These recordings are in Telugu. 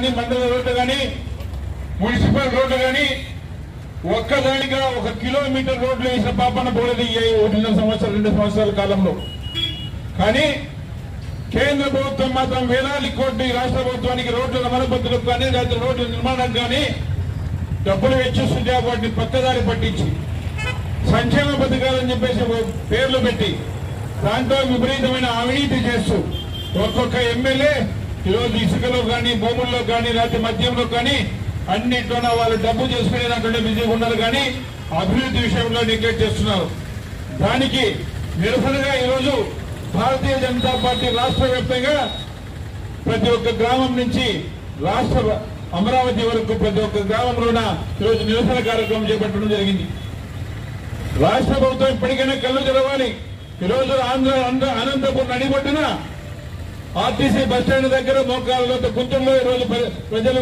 కానీ మండల రోడ్లు కానీ మున్సిపల్ రోడ్లు కానీ ఒక్కదానిగా ఒక కిలోమీటర్ రోడ్లు వేసిన పాపన పోలేదు ఈ ఒకటిన్నర సంవత్సరాలు రెండు సంవత్సరాల కాలంలో కానీ కేంద్ర ప్రభుత్వం మాత్రం వేలాది కోట్లు ఈ రాష్ట్ర ప్రభుత్వానికి రోడ్ల మరమ్మతులకు కానీ లేదా రోడ్ల నిర్మాణం కానీ డబ్బులు వెచ్చిస్తుంటే వాటిని పక్కదారి పట్టించి సంక్షేమ పథకాలని చెప్పేసి ఓ పేర్లు పెట్టి దాంట్లో విపరీతమైన అవినీతి చేస్తూ ఒక్కొక్క ఎమ్మెల్యే ఈరోజు ఇసుకలో కానీ భూముల్లో కానీ లేకపోతే మద్యంలో కానీ అన్నింటిలోనూ వాళ్ళు డబ్బు చేసుకునే దాంట్లో బిజీగా ఉన్నారు కానీ అభివృద్ధి విషయంలో నెగ్లెక్ట్ చేస్తున్నారు దానికి నిరసనగా ఈరోజు భారతీయ జనతా పార్టీ రాష్ట్ర వ్యాప్తంగా ప్రతి ఒక్క గ్రామం నుంచి రాష్ట్ర అమరావతి వరకు ప్రతి ఒక్క గ్రామంలోన ఈరోజు నిరసన కార్యక్రమం చేపట్టడం జరిగింది రాష్ట్ర ప్రభుత్వం ఇప్పటికైనా కళ్ళు తెరవాలి ఈరోజు ఆంధ్ర ఆంధ్ర అనంతపురం నడిబొడ్డున ఆర్టీసీ బస్టాండ్ దగ్గర మోకాళ్ళలో గుంటల్లో ఈరోజు ప్ర- ప్రజలు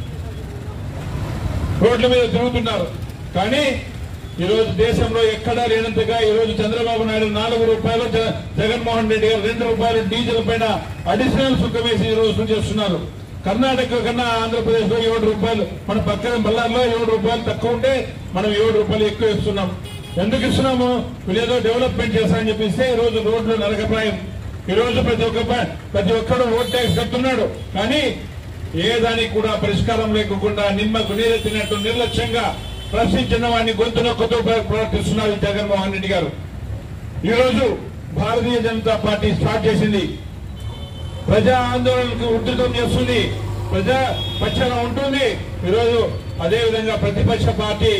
రోడ్ల మీద తిరుగుతున్నారు కానీ ఈరోజు దేశంలో ఎక్కడా లేనంతగా ఈరోజు చంద్రబాబు నాయుడు నాలుగు రూపాయలు జ- జగన్మోహన్ రెడ్డి గారు రెండు రూపాయలు డీజిల్ పైన అడిషనల్ సుఖం వేసి ఈ రోజు చేస్తున్నారు కర్ణాటక కన్నా ఆంధ్రప్రదేశ్ లో ఏడు రూపాయలు మన పక్కన బళ్ళార్లో ఏడు రూపాయలు తక్కువ ఉంటే మనం ఏడు రూపాయలు ఎక్కువ ఇస్తున్నాం ఎందుకు ఇస్తున్నాము వీళ్ళేదో డెవలప్మెంట్ చేస్తారని చెప్పిస్తే ఈ రోజు రోడ్లు నరకప్రాయం ఈ రోజు ప్రతి ఒక్క ప- ప్రతి ఒక్కడు రోడ్ ట్యాక్స్ కడుతున్నాడు కానీ ఏ దానికి కూడా పరిష్కారం లేకుండా నిమ్మకు నీరెత్తినట్టు నిర్లక్ష్యంగా ప్రశ్నించిన వాడిని గొంతు నొక్కతో ప్ర- ప్రవర్తిస్తున్నారు ఈ జగన్మోహన్ రెడ్డి గారు ఈ రోజు భారతీయ జనతా పార్టీ స్టార్ట్ చేసింది ప్రజా ఆందోళనకు ఉద్ధృతం చేస్తుంది ప్రజా పక్షాన ఉంటుంది ఈరోజు అదేవిధంగా ప్రతిపక్ష పార్టీ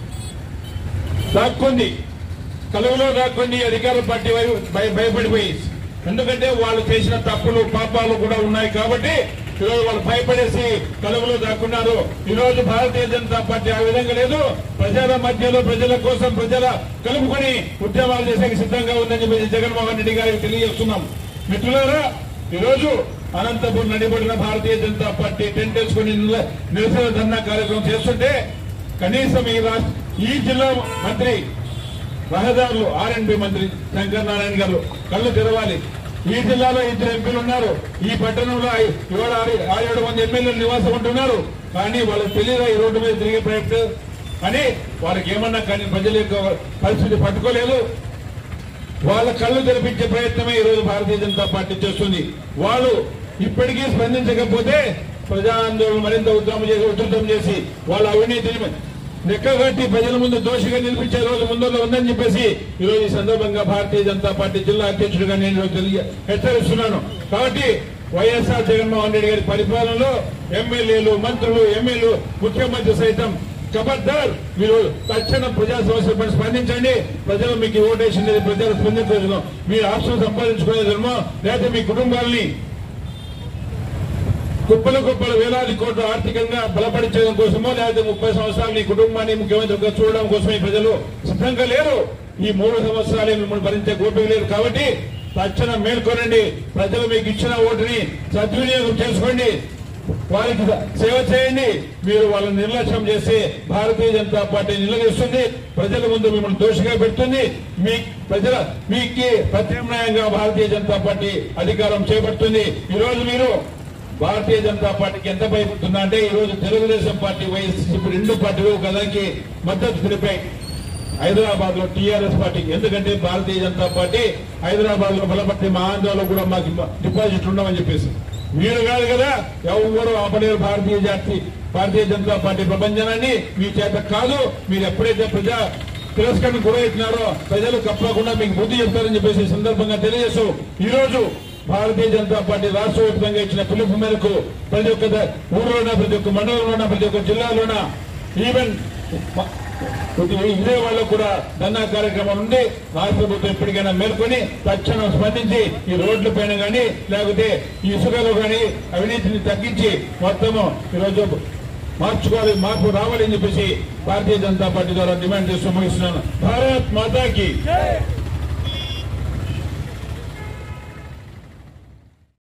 దాక్కుంది కలుగులో దాక్కుంది అధికార పార్టీ వైపు భయ- భయపడిపోయి ఎందుకంటే వాళ్ళు చేసిన తప్పులు పాపాలు కూడా ఉన్నాయి కాబట్టి ఈరోజు వాళ్ళు భయపడేసి కలుగులో దాక్కున్నారు ఈరోజు భారతీయ జనతా పార్టీ ఆ విధంగా లేదు ప్రజల మధ్యలో ప్రజల కోసం ప్రజల కలుపుకొని ఉద్యమాలు చేసేకి సిద్ధంగా ఉందని చెప్పి జగన్మోహన్ రెడ్డి గారికి తెలియజేస్తున్నాం మిత్రులారా ఈరోజు అనంతపురం నడిబడిన భారతీయ జనతా పార్టీ టెంట్ వేసుకుని నిల- నిరసన ధర్నా కార్యక్రమం చేస్తుంటే కనీసం ఈ రాష్ట్ర ఈ జిల్లా మంత్రి రహదారులు ఆర్ఎండ్బి మంత్రి శంకర్ నారాయణ గారు కళ్ళు తెరవాలి ఈ జిల్లాలో ఇద్దరు ఎంపీలు ఉన్నారు ఈ పట్టణంలో ఐ- ఇవాళ ఆరు- ఆరు ఏడు మంది ఎమ్మెల్యేలు నివాసం ఉంటున్నారు కానీ వాళ్ళకి తెలియదా ఈ రోడ్డు మీద తిరిగే ప్రయత్నం అని వాళ్ళకి ఏమన్నా కానీ ప్రజల యొక్క పరిస్థితి పట్టుకోలేదు వాళ్ళ కళ్ళు తెరిపించే ప్రయత్నమే ఈ రోజు భారతీయ జనతా పార్టీ చేస్తుంది వాళ్ళు ఇప్పటికీ స్పందించకపోతే ప్రజా ఆందోళన మరింత ఉద్యమం చేసి ఉధృతం చేసి వాళ్ళ అవినీతిని లెక్కగట్టి ప్రజల ముందు దోషిగా నిలిపించే రోజు ముందులో ఉందని చెప్పేసి ఈ రోజు ఈ సందర్భంగా భారతీయ జనతా పార్టీ జిల్లా అధ్యక్షుడిగా నేను ఈరోజు తెలియ హెచ్చరిస్తున్నాను కాబట్టి వైఎస్ఆర్ జగన్మోహన్ రెడ్డి గారి పరిపాలనలో ఎమ్మెల్యేలు మంత్రులు ఎమ్మెల్యేలు ముఖ్యమంత్రి సైతం ఖబర్దార్ మీరు తక్షణ ప్రజా సమస్యల పైన స్పందించండి ప్రజలు మీకు ఓటేసింది ప్రజలు స్పందించడం మీరు ఆస్తులు సంపాదించుకునేదేమో లేదా మీ కుటుంబాలని కుప్పలు కుప్పలు వేలాది కోట్లు ఆర్థికంగా బలపడించడం కోసమో లేదా ముప్పై సంవత్సరాలు మీ కుటుంబాన్ని ముఖ్యమంత్రిగా చూడడం కోసమే ప్రజలు సిద్ధంగా లేరు ఈ మూడు సంవత్సరాలు మిమ్మల్ని భరించే గోపిక లేరు కాబట్టి తక్షణం మేల్కొనండి ప్రజలు మీకు ఇచ్చిన ఓటుని సద్వినియోగం చేసుకోండి వారికి సేవ చేయండి మీరు వాళ్ళని నిర్లక్ష్యం చేసి భారతీయ జనతా పార్టీ నిలదీస్తుంది ప్రజల ముందు మిమ్మల్ని దోషిగా పెడుతుంది మీ ప్రజల మీకు ప్రత్యామ్నాయంగా భారతీయ జనతా పార్టీ అధికారం చేపడుతుంది ఈ రోజు మీరు భారతీయ జనతా పార్టీకి ఎంత భయపడుతుందా అంటే ఈ రోజు తెలుగుదేశం పార్టీ వైఎస్సీపీ రెండు పార్టీలు గదానికి మద్దతు తెలిపాయి హైదరాబాద్ లో టీఆర్ఎస్ పార్టీకి ఎందుకంటే భారతీయ జనతా పార్టీ హైదరాబాద్ లో బలపడితే మా ఆంధ్రలో కూడా మాకు డిపాజిట్ ఉండమని చెప్పేసి మీరు కాదు కదా ఎవరు ఆపలేరు భారతీయ జాతి భారతీయ జనతా పార్టీ ప్రపంచనాన్ని మీ చేత కాదు మీరు ఎప్పుడైతే ప్రజా తిరస్కరణ గురవుతున్నారో ప్రజలు తప్పకుండా మీకు బుద్ధి చెప్తారని చెప్పేసి ఈ సందర్భంగా తెలియజేస్తూ ఈ రోజు భారతీయ జనతా పార్టీ రాష్ట్ర వ్యాప్తంగా ఇచ్చిన పిలుపు మేరకు ప్రతి ఒక్క ద- ఊర్లోన ప్రతి ఒక్క మండలంలోన ప్రతి ఒక్క జిల్లాలోన ఈవెన్ మ- ప్రతి విజయవాడలో కూడా ధర్నా కార్యక్రమం ఉంది రాష్ట్ర ప్రభుత్వం ఎప్పటికైనా మేల్కొని తక్షణం స్పందించి ఈ రోడ్ల పైన కానీ లేకపోతే ఈ ఇసుకలో కానీ అవినీతిని తగ్గించి మొత్తము ఈరోజు మార్చుకోవాలి మార్పు రావాలి అని చెప్పేసి భారతీయ జనతా పార్టీ ద్వారా డిమాండ్ చేస్తూ ముగిస్తున్నాను భారత్ మాతాకి